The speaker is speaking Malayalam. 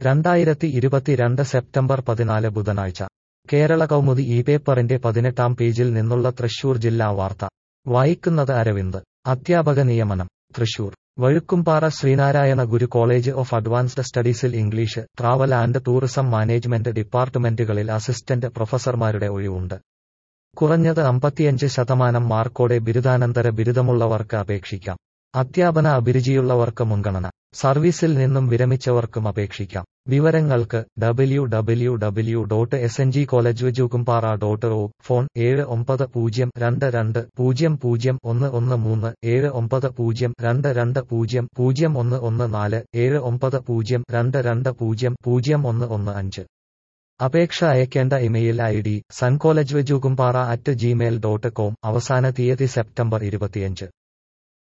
രണ്ടായിരത്തി ഇരുപത്തിരണ്ട് സെപ്റ്റംബർ പതിനാല് ബുധനാഴ്ച കേരള കൗമുദി ഈ പേപ്പറിന്റെ പതിനെട്ടാം പേജിൽ നിന്നുള്ള തൃശൂർ ജില്ലാ വാർത്ത വായിക്കുന്നത് അരവിന്ദ് അധ്യാപക നിയമനം Thrissur Vazhukkumpara Sreenarayana Guru college of advanced സ്റ്റഡീസിൽ English travel and tourism management ഡിപ്പാർട്ട്മെന്റുകളിൽ അസിസ്റ്റന്റ് പ്രൊഫസർമാരുടെ ഒഴിവുണ്ട് കുറഞ്ഞത് അമ്പത്തിയഞ്ച് ശതമാനം മാർക്കോടെ ബിരുദാനന്തര ബിരുദമുള്ളവർക്ക് അപേക്ഷിക്കാം അധ്യാപന അഭിരുചിയുള്ളവർക്ക് മുൻഗണന സർവീസിൽ നിന്നും വിരമിച്ചവർക്കും അപേക്ഷിക്കാം വിവരങ്ങൾക്ക് W W W dot S N G college Jukumpara dot O phone ഏഴ് ഒമ്പത് പൂജ്യം രണ്ട് രണ്ട് പൂജ്യം പൂജ്യം ഒന്ന് ഒന്ന് മൂന്ന് ഏഴ് ഒമ്പത് പൂജ്യം രണ്ട് രണ്ട് പൂജ്യം പൂജ്യം ഒന്ന് ഒന്ന് നാല് ഏഴ് ഒമ്പത് പൂജ്യം രണ്ട് രണ്ട് പൂജ്യം പൂജ്യം ഒന്ന് ഒന്ന് അഞ്ച് അപേക്ഷ അയക്കേണ്ട email I D sun college Jukumpara at Gmail dot com അവസാന തീയതി സെപ്റ്റംബർ ഇരുപത്തിയഞ്ച്